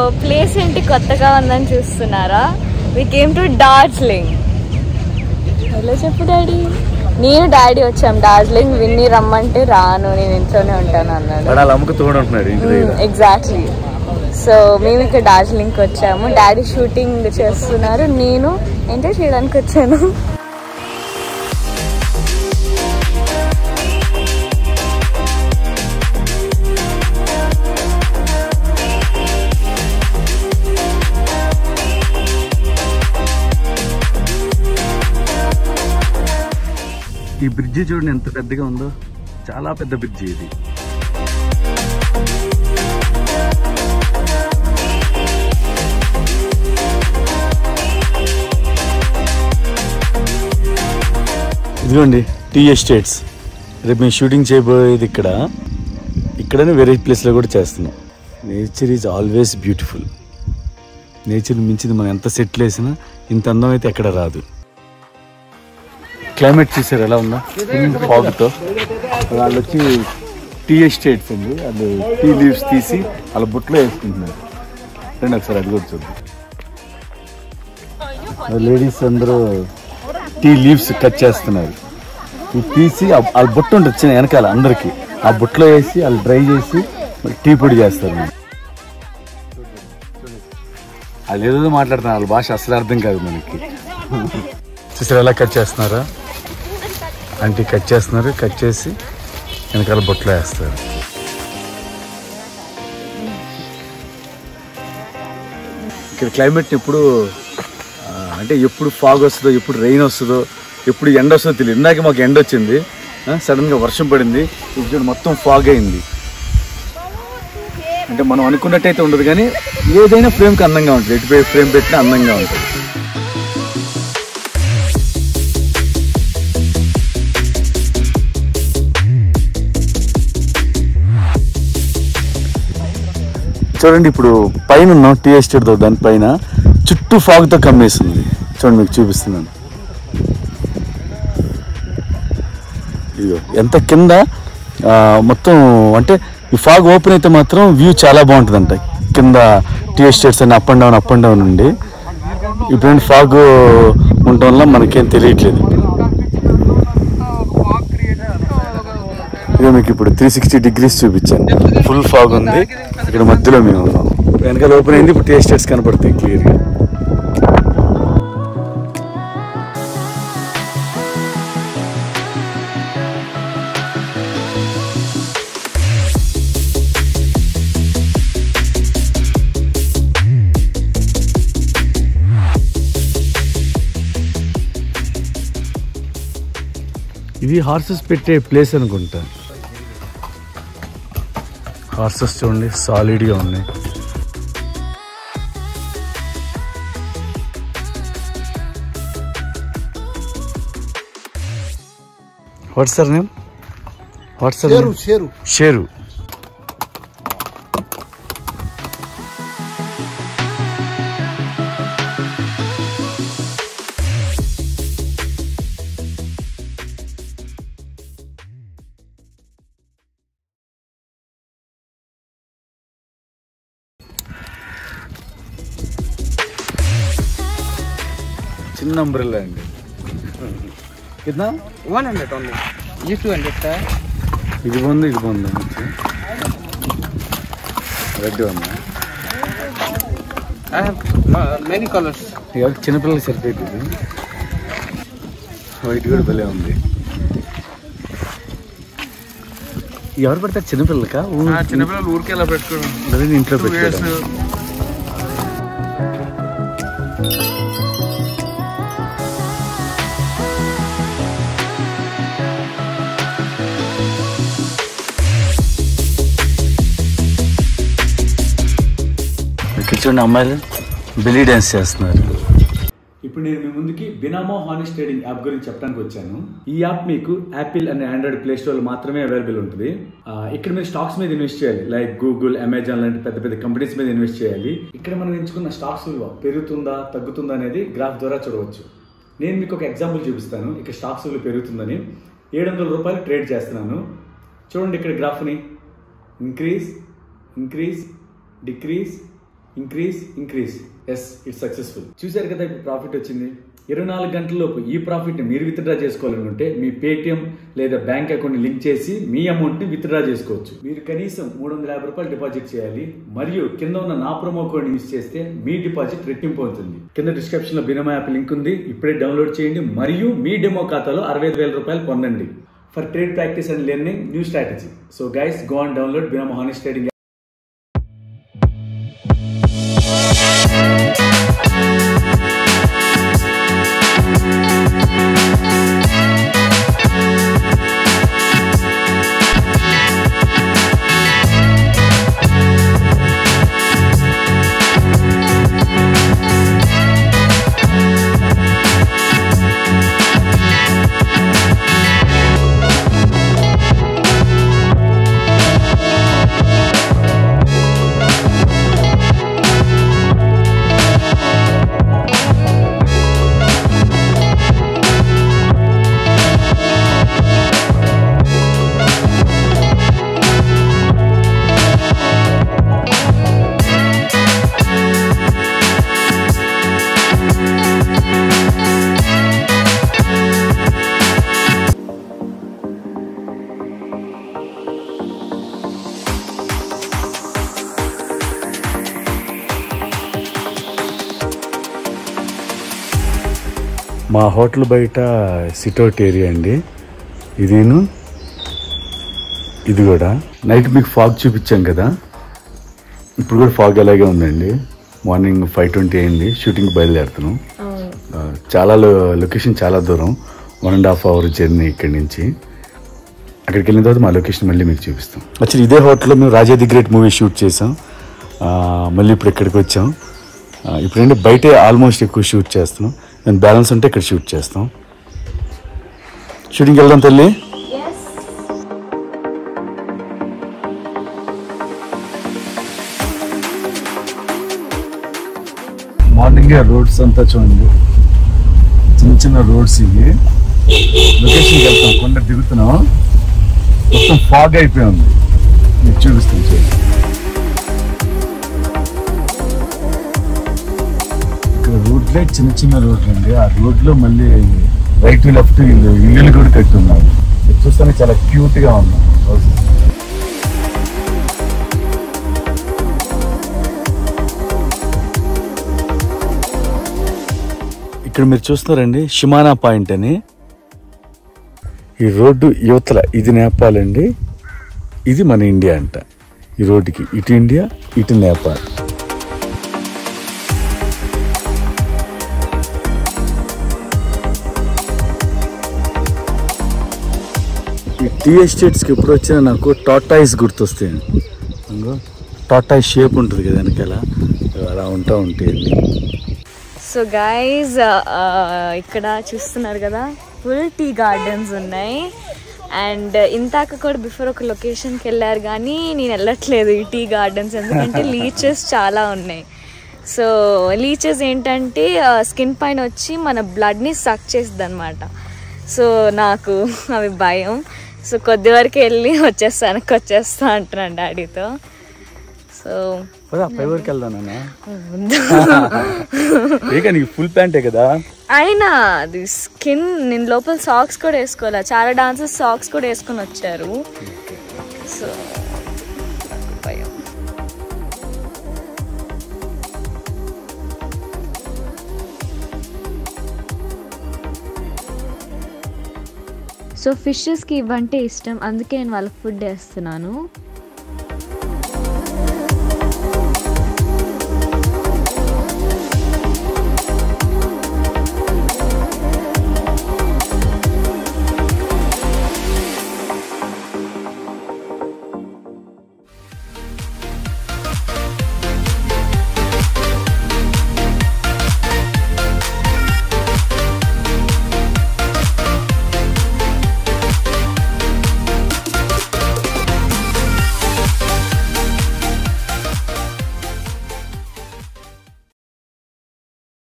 Place ఏంటి కొత్తగా ఉందని చూస్తున్నారా we came to Darjeeling hello చెప్పు డాడీ నేను డాడీ వచ్చాం డార్జిలింగ్ విన్ని రమ్మంటే రాను నేను ఇంట్లోనే ఉంటాను అన్నాడు వాడు అలా అమ్మకు తోడు ఉంటున్నాడు ఇంటి దగ్గర ఎగ్జాక్ట్లీ సో మేము ఇక్కడ డార్జిలింగ్కి వచ్చాము డాడీ షూటింగ్ చేస్తున్నారు నేను ఎంజాయ్ చేయడానికి వచ్చాను ఈ బ్రిడ్జి చూడండి ఎంత పెద్దగా ఉందో చాలా పెద్ద బ్రిడ్జి ఇది ఇదిగోండి టీ ఎస్టేట్స్ రేపు మేము షూటింగ్ చేయబోయేది ఇక్కడ ఇక్కడనే వేరే ప్లేస్లో కూడా చేస్తున్నాం nature is always beautiful nature మించింది మనం ఎంత సెటిల్ వేసినా ఇంత అందం అయితే ఎక్కడ రాదు క్లైమేట్ చూసారు ఎలా ఉందా ఫాగ్తో వాళ్ళు వచ్చి టీ ఎస్టేట్స్ అండి వాళ్ళు టీ లీవ్స్ తీసి వాళ్ళ బుట్టలో వేసుకుంటున్నారు రండి ఒకసారి అది కూడా చూద్దాం లేడీస్ అందరూ టీ లీవ్స్ కట్ చేస్తున్నారు ఇవి తీసి ఆ- వాళ్ళ బుట్ట ఉంటుంది చిన్న వెనకాల అందరికి ఆ బుట్టలో వేసి వాళ్ళు డ్రై చేసి మరి టీ పొడి చేస్తారు వాళ్ళు ఏదో మాట్లాడుతున్నారు వాళ్ళ భాష అసలు అర్థం కాదు మనకి చూసారు ఎలా కట్ చేస్తున్నారా అంటే కట్ చేస్తున్నారు కట్ చేసి వెనకాల బొట్లో వేస్తారు ఇక్కడ క్లైమేట్ ఎప్పుడు ఆ, అంటే ఎప్పుడు ఫాగ్ వస్తుందో ఎప్పుడు రెయిన్ వస్తుందో ఎప్పుడు ఎండ వస్తుందో తెలియదు ఇందాక మాకు ఎండ వచ్చింది సడన్ గా వర్షం పడింది ఇప్పుడు చూడండి మొత్తం ఫాగ్ అయింది అంటే మనం అనుకున్నట్టయితే ఉండదు కానీ ఏదైనా ఫ్రేమ్కి అందంగా ఉంటుంది ఎటు ఫ్రేమ్ పెట్టినా అందంగా ఉంటుంది చూడండి ఇప్పుడు పైన ఉన్నాం టీ ఎస్టేట్ తో దానిపైన చుట్టూ ఫాగ్తో కమ్మేసింది చూడండి మీకు చూపిస్తున్నాను ఇదిగో ఎంత కింద ఆ, మొత్తం అంటే ఈ ఫాగ్ ఓపెన్ అయితే మాత్రం వ్యూ చాలా బాగుంటుందంట కింద టీ ఎస్టేట్స్ అని up and down up and down ఉండి ఇప్పుడు ఫాగ్ ఉండటం వల్ల మనకేం తెలియట్లేదు ఇక మీకు ఇప్పుడు త్రీ సిక్స్టీ డిగ్రీస్ చూపించాను ఫుల్ ఫాగ్ ఉంది ఇక్కడ మధ్యలో మేము ఉన్నాం వెనకాల ఓపెన్ అయింది ఇప్పుడు టీ ఎస్టేట్స్ కనపడతాయి క్లియర్గా ఇది హార్సెస్ పెట్టే ప్లేస్ అనుకుంటా హార్సెస్ చూడండి సాలిడ్గా ఉన్నాయి what's sir name what's sir Sheru Sheru Sheru చిన్న అంబ్రెల్లా అండి కింద 100 only. Use 200 sir. ఇది బాగుంది ఇది బాగుంది రెడ్ ఉంది I have uh, many colors. ఇక చిన్నపిల్లలకి సరిపోతుంది వైట్ కూడా భలే ఉంది ఎవరు పడతారు చిన్నపిల్లలకా ఊ- చిన్నపిల్లలు ఊరికి ఎలా పెట్టుకోవడం లేదా ఇంట్లో పెట్టుకోవడం ఇక్కడ చూడండి అమ్మాయిలు బెలీ డ్యాన్స్ చేస్తున్నారు ఇప్పుడు నేను మీ ముందుకి బినామో హానెస్ట్ ట్రేడింగ్ యాప్ గురించి చెప్పడానికి వచ్చాను ఈ యాప్ మీకు Apple and Android play store మాత్రమే అవైలబుల్ ఉంటుంది ఆ, ఇక్కడ మీరు స్టాక్స్ మీద ఇన్వెస్ట్ చేయాలి లైక్ గూగుల్ అమెజాన్ లాంటి పెద్ద పెద్ద కంపెనీస్ మీద ఇన్వెస్ట్ చేయాలి ఇక్కడ మనం ఎంచుకున్న స్టాక్స్ విలువ పెరుగుతుందా తగ్గుతుందా అనేది గ్రాఫ్ ద్వారా చూడవచ్చు నేను మీకు ఒక ఎగ్జాంపుల్ చూపిస్తాను ఇక్కడ స్టాక్స్ విలువ పెరుగుతుందని ఏడు వందల రూపాయలు ట్రేడ్ చేస్తున్నాను చూడండి ఇక్కడ గ్రాఫ్ని increase increase decrease increase increase yes it's successful చూశారు కదా ఇప్పుడు ప్రాఫిట్ వచ్చింది ఇరవై నాలుగు గంటలలోపు ఈ ప్రాఫిట్ ని మీరు విత్డ్రా చేసుకోవాలనుకుంటే మీ పేటిఎం లేదా బ్యాంక్ అకౌంట్ లింక్ చేసి మీ అమౌంట్ ని విత్డ్రా చేసుకోవచ్చు మీరు కనీసం మూడు వందల యాభై రూపాయలు డిపాజిట్ చేయాలి మరియు కింద ఉన్న నా ప్రోమో కోడ్ యూస్ చేస్తే మీ డిపాజిట్ రెట్టింపు అవుతుంది కింద డిస్క్రిప్షన్ లో బినమా యాప్ లింక్ ఉంది ఇప్పుడే డౌన్లోడ్ చేయండి మరియు మీ డెమో ఖాతాలో అరవై ఐదు వేల రూపాయలు పొందండి for trade practice and learning new strategy so guys go and download Binomo honest trading మా హోటల్ బయట సిట్అవుట్ ఏరియా అండి ఇదేను ఇది కూడా నైట్ మీకు ఫాగ్ చూపించాం కదా ఇప్పుడు కూడా ఫాగ్ అలాగే ఉందండి మార్నింగ్ ఫైవ్ ట్వంటీ అయింది షూటింగ్ బయలుదేరుతున్నాం ఆ, చాలా లో- లొకేషన్ చాలా దూరం one and half hour journey ఇక్కడి నుంచి అక్కడికి వెళ్ళిన తర్వాత మా లొకేషన్ మళ్ళీ మీకు చూపిస్తాం యాక్చువల్లీ ఇదే హోటల్లో మేము Raja the great movie shoot చేసాం ఆ, మళ్ళీ ఇప్పుడు ఇక్కడికి వచ్చాం ఆ, ఇప్పుడంటే బయటే ఆల్మోస్ట్ ఎక్కువ షూట్ చేస్తున్నాం దాని బ్యాలెన్స్ ఉంటే ఇక్కడ షూట్ చేస్తాం షూటింగ్కి వెళ్దాం తల్లి మార్నింగ్ రోడ్స్ అంతా చూడండి చిన్న చిన్న రోడ్స్ ఇవి లొకేషన్కి వెళ్తాం కొండ దిగుతున్నాం మొత్తం ఫాగ్ అయిపోయి ఉంది మీకు చూపిస్తాం చూడండి ఇక్కడ రోడ్లే చిన్న చిన్న రోడ్లు అండి ఆ రోడ్లో మళ్ళీ రైట్ లెఫ్ట్ ఇల్లు ఇల్లులు కూడా కట్టున్నారు ఇది చూస్తానే చాలా క్యూట్ గా ఉన్నాం houses. ఇక్కడ మీరు చూస్తున్నారండి షిమానా పాయింట్ అని ఈ రోడ్డు యువతల ఇది నేపాల్ అండి ఇది మన ఇండియా అంట ఈ రోడ్డుకి ఇటు ఇండియా ఇటు నేపాల్ ఈ టీ ఎస్టేట్స్కి ఎప్పుడు వచ్చినా నాకు టాటాయిస్ గుర్తొస్తాయి టాటాయిస్ షేప్ ఉంటుంది కదా వెనకాల అలా ఉంటా ఉంటాయి సో గైజ్ ఇక్కడ చూస్తున్నారు కదా ఫుల్ టీ గార్డెన్స్ ఉన్నాయి అండ్ ఇంతాక కూడా బిఫోర్ ఒక లొకేషన్కి వెళ్ళారు కానీ నేను వెళ్ళట్లేదు ఈ టీ గార్డెన్స్ ఎందుకంటే లీచెస్ చాలా ఉన్నాయి సో లీచెస్ ఏంటంటే స్కిన్ పైన వచ్చి మన బ్లడ్ని సక్ చేస్తుంది అనమాట సో నాకు అవి భయం సో కొద్ది వరకు వెళ్ళి వచ్చేస్తా వెనక్కి వచ్చేస్తా అంటున్నాను డాడీతో సో పై వరకు వెళ్దాం ఏక నీకు ఫుల్ ప్యాంటే కదా అయినా అది స్కిన్ నేను లోపల సాక్స్ కూడా వేసుకోలే చాలా డాన్సర్స్ సాక్స్ కూడా వేసుకొని వచ్చారు సో నాకు భయం సో ఫిషెస్కి ఇవంటే ఇష్టం అందుకే నేను వాళ్ళకి ఫుడ్ వేస్తున్నాను